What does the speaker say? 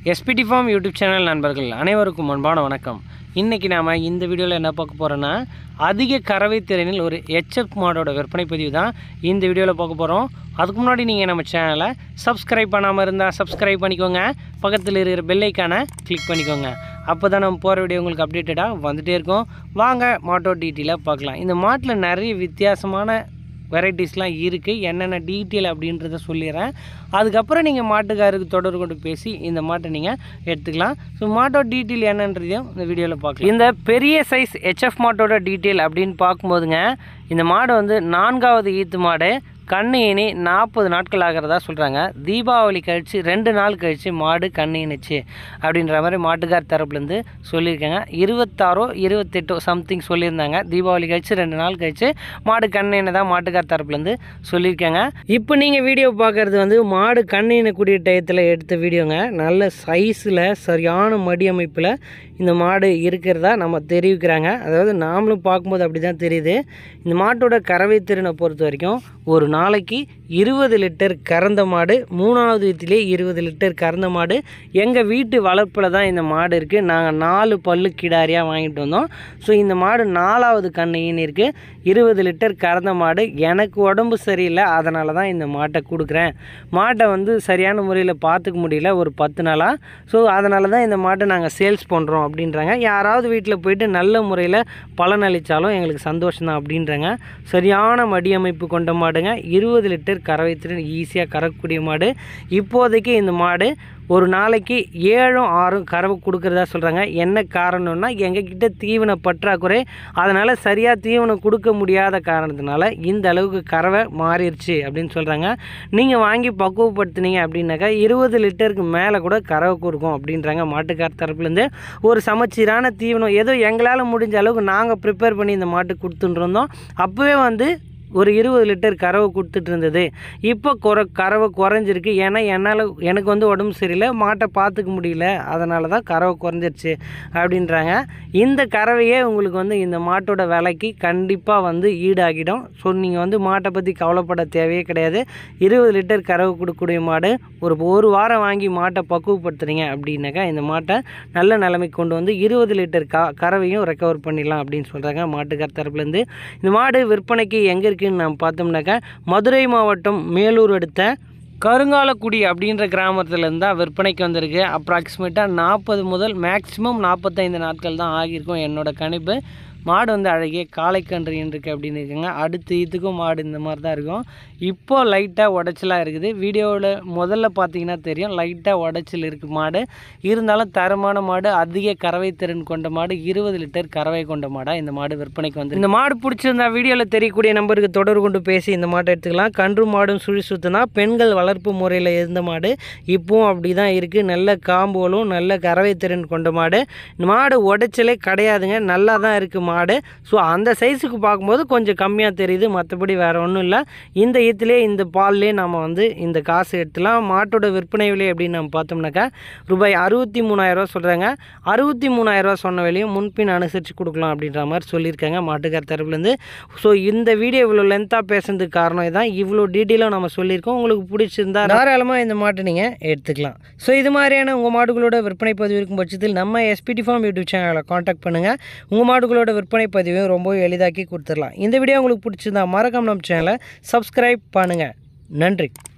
SPD farm YouTube channel நண்பர்கள் அனைவருக்கும் அன்பான வணக்கம் இன்றைக்கி நாம் இந்த வீடியோவில் என்ன பார்க்க போகிறோன்னா அதிக கறவை திறனில் ஒரு ஹெச்எஃப் மாடோட விற்பனை பதிவு தான் இந்த வீடியோவில் பார்க்க போகிறோம் அதுக்கு முன்னாடி நீங்கள் நம்ம சேனலை சப்ஸ்கிரைப் பண்ணாமல் இருந்தால் சப்ஸ்கிரைப் பண்ணிக்கோங்க பக்கத்தில் இருக்கிற பெல்லைக்கான கிளிக் பண்ணிக்கோங்க அப்போ தான் நம்ம போகிற வீடியோ உங்களுக்கு அப்டேட்டடாக வந்துகிட்டே இருக்கும் வாங்க மாட்டோ டீட்டெயிலாக பார்க்கலாம் இந்த மாட்டில் நிறைய வித்தியாசமான வெரைட்டிஸ்லாம் இருக்குது என்னென்ன டீட்டெயில் அப்படின்றத சொல்லிடுறேன் அதுக்கப்புறம் நீங்கள் மாட்டுக்காருக்கு தொடர்பு கொண்டு பேசி இந்த மாட்டை நீங்கள் எடுத்துக்கலாம் ஸோ மாட்டோட டீட்டெயில் என்னன்றதையும் இந்த வீடியோவில் பார்க்கலாம் இந்த பெரிய சைஸ் ஹெச்எஃப் மாட்டோட டீட்டெயில் அப்படின்னு பார்க்கும்போதுங்க இந்த மாடு வந்து நான்காவது ஈத்து மாடு கண்ணு இனி நாற்பது நாட்கள் ஆகிறதா சொல்கிறாங்க தீபாவளி கழித்து ரெண்டு நாள் கழித்து மாடு கண்ணு இணைச்சு அப்படின்ற மாதிரி மாட்டுக்கார் தரப்புலேருந்து சொல்லியிருக்காங்க இருபத்தாறோ இருபத்தெட்டோ சம்திங் சொல்லியிருந்தாங்க தீபாவளி கழித்து ரெண்டு நாள் கழித்து மாடு கண்ணு தான் மாட்டுக்கார் தரப்புலேருந்து சொல்லியிருக்காங்க இப்போ நீங்கள் வீடியோ பார்க்குறது வந்து மாடு கண்ணு இனக்கூடிய டயத்தில் எடுத்த வீடியோங்க நல்ல சைஸில் சரியான மடி அமைப்பில் இந்த மாடு இருக்கிறதா நம்ம தெரிவிக்கிறாங்க அதாவது நாமளும் பார்க்கும்போது அப்படி தான் தெரியுது இந்த மாட்டோட கறவை திறனை பொறுத்த வரைக்கும் ஒரு நாளைக்கு இருபது லிட்டர் கறந்த மாடு மூணாவது வீட்டிலே இருபது லிட்டர் கறந்த மாடு எங்கள் வீட்டு வளர்ப்பில் தான் இந்த மாடு இருக்குது நாங்கள் நாலு பல்லு கிடாரியாக வாங்கிட்டு வந்தோம் ஸோ இந்த மாடு நாலாவது கண்ணையின்னு இருக்குது இருபது லிட்டர் கறந்த மாடு எனக்கு உடம்பு சரியில்லை அதனால தான் இந்த மாட்டை கொடுக்குறேன் மாட்டை வந்து சரியான முறையில் பார்த்துக்க முடியல ஒரு பத்து நாளாக ஸோ அதனால தான் இந்த மாட்டை நாங்கள் சேல்ஸ் பண்ணுறோம் அப்படின்றாங்க யாராவது வீட்டில் போயிட்டு நல்ல முறையில் பலன் அளித்தாலும் எங்களுக்கு சந்தோஷம் தான் அப்படின்றாங்க சரியான மடியமைப்பு கொண்ட மாடுங்க இருபது லிட்டர் கறவை திறன் ஈஸியாக கறக்கக்கூடிய மாடு இப்போதைக்கு இந்த மாடு ஒரு நாளைக்கு ஏழும் ஆறும் கறவை கொடுக்குறதா சொல்கிறாங்க என்ன காரணம்னா எங்ககிட்ட தீவன பற்றாக்குறை அதனால் சரியாக தீவனம் கொடுக்க முடியாத காரணத்தினால இந்த அளவுக்கு கறவை மாறிடுச்சு அப்படின்னு சொல்கிறாங்க நீங்கள் வாங்கி பக்குவப்படுத்துனீங்க அப்படின்னாக்கா இருபது லிட்டருக்கு மேலே கூட கறவை கொடுக்கும் அப்படின்றாங்க மாட்டுக்கார் தரப்புலேருந்து ஒரு சமச்சீரான தீவனம் ஏதோ எங்களால் முடிஞ்ச அளவுக்கு நாங்கள் ப்ரிப்பேர் பண்ணி இந்த மாட்டுக்கு கொடுத்துட்டு இருந்தோம் அப்போவே வந்து ஒரு இருபது லிட்டர் கறவை கொடுத்துட்டு இருந்தது இப்போ குறை கறவை குறைஞ்சிருக்கு ஏன்னா என்னால் எனக்கு வந்து உடம்பு சரியில்லை மாட்டை பார்த்துக்க முடியல அதனால தான் கறவை குறைஞ்சிருச்சு அப்படின்றாங்க இந்த கறவையே உங்களுக்கு வந்து இந்த மாட்டோட விலைக்கு கண்டிப்பாக வந்து ஈடாகிடும் ஸோ நீங்கள் வந்து மாட்டை பற்றி கவலைப்பட தேவையே கிடையாது இருபது லிட்டர் கறவை கொடுக்கக்கூடிய மாடு ஒரு ஒரு வாரம் வாங்கி மாட்டை பக்குவப்படுத்துறீங்க அப்படின்னாக்கா இந்த மாட்டை நல்ல நிலைமைக்கு கொண்டு வந்து இருபது லிட்டர் க கறவையும் ரெக்கவர் பண்ணிடலாம் அப்படின்னு சொல்கிறாங்க மாட்டுக்கார் தரப்புலேருந்து இந்த மாடு விற்பனைக்கு எங்கே இருக்குன்னு நம்ம பார்த்தோம்னாக்கா மதுரை மாவட்டம் மேலூர் அடுத்த கருங்காலக்குடி அப்படின்ற கிராமத்துலேருந்து தான் விற்பனைக்கு வந்திருக்கு அப்ராக்சிமேட்டாக நாற்பது முதல் மேக்ஸிமம் நாற்பத்தைந்து நாட்கள் தான் ஆகியிருக்கும் என்னோட கணிப்பு மாடு வந்து அழகிய காளைக்கன்று இருக்கு அப்படின்னு இருக்குங்க அடுத்து இதுக்கும் மாடு இந்த மாதிரி தான் இருக்கும் இப்போது லைட்டாக உடச்சலாக இருக்குது வீடியோவில் முதல்ல பார்த்தீங்கன்னா தெரியும் லைட்டாக உடச்சல் இருக்குது மாடு இருந்தாலும் தரமான மாடு அதிக கறவை திறன் கொண்ட மாடு இருபது லிட்டர் கறவை கொண்ட மாடாக இந்த மாடு விற்பனைக்கு வந்து இந்த மாடு பிடிச்சிருந்தா வீடியோவில் தெரியக்கூடிய நம்பருக்கு தொடர்பு கொண்டு பேசி இந்த மாட்டை எடுத்துக்கலாம் கன்று மாடும் சுழி சுத்தினா பெண்கள் வளர்ப்பு முறையில் இருந்த மாடு இப்போவும் அப்படி தான் இருக்குது நல்ல காம்போலும் நல்ல கறவை திறன் கொண்ட மாடு இந்த மாடு உடைச்சலே கிடையாதுங்க நல்லா தான் இருக்குது மாடு ஸோ அந்த சைஸுக்கு பார்க்கும்போது கொஞ்சம் கம்மியாக தெரியுது மற்றபடி வேறு ஒன்றும் இல்லை இந்த ஈத்துலேயே இந்த பால்லே நம்ம வந்து இந்த காசு எடுத்துலாம் மாட்டோட விற்பனை விலை அப்படின்னு நம்ம பார்த்தோம்னாக்கா ரூபாய் அறுபத்தி மூணாயிரரூவா சொல்கிறாங்க அறுபத்தி மூணாயிரரூவா சொன்ன விலையும் முன்பின் அனுசரித்து கொடுக்கலாம் அப்படின்ற மாதிரி சொல்லியிருக்காங்க மாட்டுக்கார் தரப்புலேருந்து ஸோ இந்த வீடியோ இவ்வளோ லென்த்தாக பேசுறதுக்கு காரணம் இதான் இவ்வளோ டீட்டெயிலாக நம்ம சொல்லியிருக்கோம் உங்களுக்கு பிடிச்சிருந்தா தாராளமாக இந்த மாட்டை நீங்கள் எடுத்துக்கலாம் ஸோ இது மாதிரியான உங்கள் மாடுகளோட விற்பனை பதிவு இருக்கும் பட்சத்தில் நம்ம எஸ்பிடி ஃபார்ம் யூடியூப் சேனலை காண்டாக்ட் பண்ணுங்கள் உங்கள் மாடுகளோட விற்பனை பதிவையும் ரொம்ப எளிதாக்கி கொடுத்துடலாம் இந்த வீடியோ உங்களுக்கு பிடிச்சிருந்தா மறக்காம நம்ம சேனலை சப்ஸ்கிரைப் பண்ணுங்கள் நன்றி